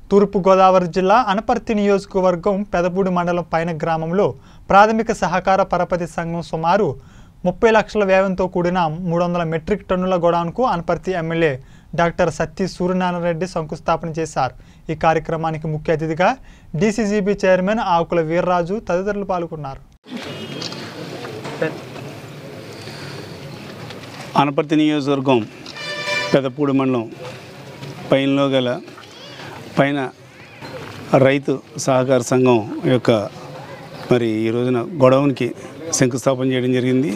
తూర్పుగోదావరి జిల్లా అనపర్తి నియోజకవర్గం పెదపూడి మండలం పైన గ్రామంలో ప్రాథమిక సహకార పరపతి సంఘం సుమారు ముప్పై లక్షల వ్యయంతో కూడిన మూడు వందల మెట్రిక్ టన్నుల గోడౌన్కు అనపర్తి ఎమ్మెల్యే డాక్టర్ సత్తి సూర్యనారాయణ రెడ్డి శంకుస్థాపన చేశారు ఈ కార్యక్రమానికి ముఖ్య అతిథిగా డీసీజీబీ చైర్మన్ ఆకుల వీర్రాజు తదితరులు పాల్గొన్నారు అనపర్తి నియోజకవర్గం పెదపూడి మండలం పైనలో గల పైన రైతు సహకార సంఘం యొక్క మరి ఈ రోజున గొడవనికి శంకుస్థాపన చేయడం జరిగింది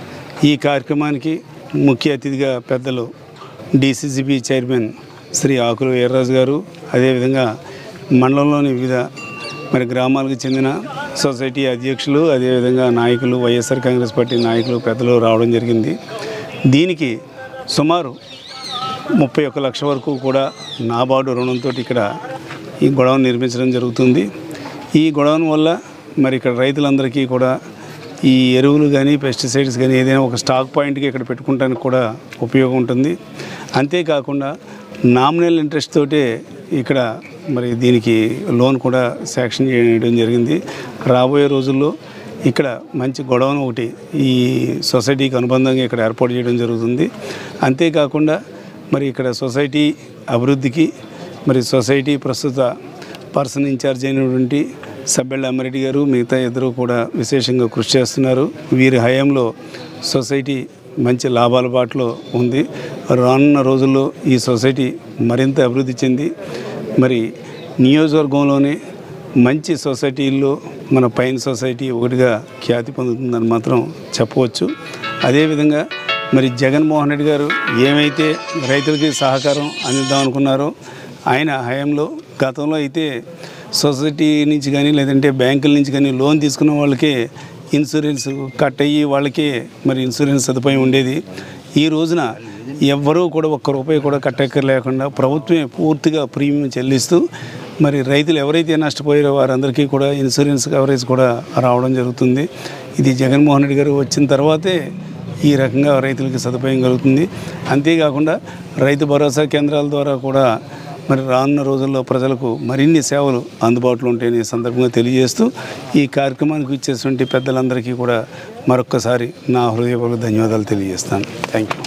ఈ కార్యక్రమానికి ముఖ్య అతిథిగా పెద్దలు డిసిసిబి చైర్మన్ శ్రీ ఆకుల వీర్రాజు గారు అదేవిధంగా మండలంలోని వివిధ మరి గ్రామాలకు చెందిన సొసైటీ అధ్యక్షులు అదేవిధంగా నాయకులు వైఎస్ఆర్ కాంగ్రెస్ పార్టీ నాయకులు పెద్దలు రావడం జరిగింది దీనికి సుమారు ముప్పై ఒక్క లక్ష వరకు కూడా నాబార్డు రుణంతో ఇక్కడ ఈ గొడవను నిర్మించడం జరుగుతుంది ఈ గొడవన వల్ల మరి ఇక్కడ రైతులందరికీ కూడా ఈ ఎరువులు కానీ పెస్టిసైడ్స్ కానీ ఏదైనా ఒక స్టాక్ పాయింట్కి ఇక్కడ పెట్టుకుంటానికి కూడా ఉపయోగం ఉంటుంది అంతేకాకుండా నామినల్ ఇంట్రెస్ట్ తోటే ఇక్కడ మరి దీనికి లోన్ కూడా శాంక్షన్ చేయడం జరిగింది రాబోయే రోజుల్లో ఇక్కడ మంచి గొడవను ఒకటి ఈ సొసైటీకి అనుబంధంగా ఇక్కడ ఏర్పాటు చేయడం జరుగుతుంది అంతేకాకుండా మరి ఇక్కడ సొసైటీ అభివృద్ధికి మరి సొసైటీ ప్రస్తుత పర్సన్ ఇన్ఛార్జ్ అయినటువంటి సబ్బెళ్ళ అమ్మిరెడ్డి గారు మిగతా ఇద్దరు కూడా విశేషంగా కృషి చేస్తున్నారు వీరి హయాంలో సొసైటీ మంచి లాభాల బాటలో ఉంది రానున్న రోజుల్లో ఈ సొసైటీ మరింత అభివృద్ధి చెంది మరి నియోజకవర్గంలోనే మంచి సొసైటీల్లో మన పైన సొసైటీ ఒకటిగా ఖ్యాతి పొందుతుందని మాత్రం చెప్పవచ్చు అదేవిధంగా మరి జగన్మోహన్ రెడ్డి గారు ఏమైతే రైతులకి సహకారం అందిద్దాం అనుకున్నారో ఆయన హయాంలో గతంలో అయితే సొసైటీ నుంచి కానీ లేదంటే బ్యాంకుల నుంచి కానీ లోన్ తీసుకున్న వాళ్ళకే ఇన్సూరెన్స్ కట్ అయ్యి వాళ్ళకే మరి ఇన్సూరెన్స్ సదుపాయం ఉండేది ఈ రోజున ఎవ్వరూ కూడా ఒక్క రూపాయి కూడా కట్టెక్కర లేకుండా ప్రభుత్వమే పూర్తిగా ప్రీమియం చెల్లిస్తూ మరి రైతులు ఎవరైతే నష్టపోయారో వారందరికీ కూడా ఇన్సూరెన్స్ కవరేజ్ కూడా రావడం జరుగుతుంది ఇది జగన్మోహన్ రెడ్డి గారు వచ్చిన తర్వాతే ఈ రకంగా రైతులకి సదుపాయం కలుగుతుంది అంతేకాకుండా రైతు భరోసా కేంద్రాల ద్వారా కూడా మరి రానున్న రోజుల్లో ప్రజలకు మరిన్ని సేవలు అందుబాటులో ఉంటాయని ఈ సందర్భంగా తెలియజేస్తూ ఈ కార్యక్రమానికి ఇచ్చేటువంటి పెద్దలందరికీ కూడా మరొక్కసారి నా హృదయపూర్వక ధన్యవాదాలు తెలియజేస్తాను థ్యాంక్ యూ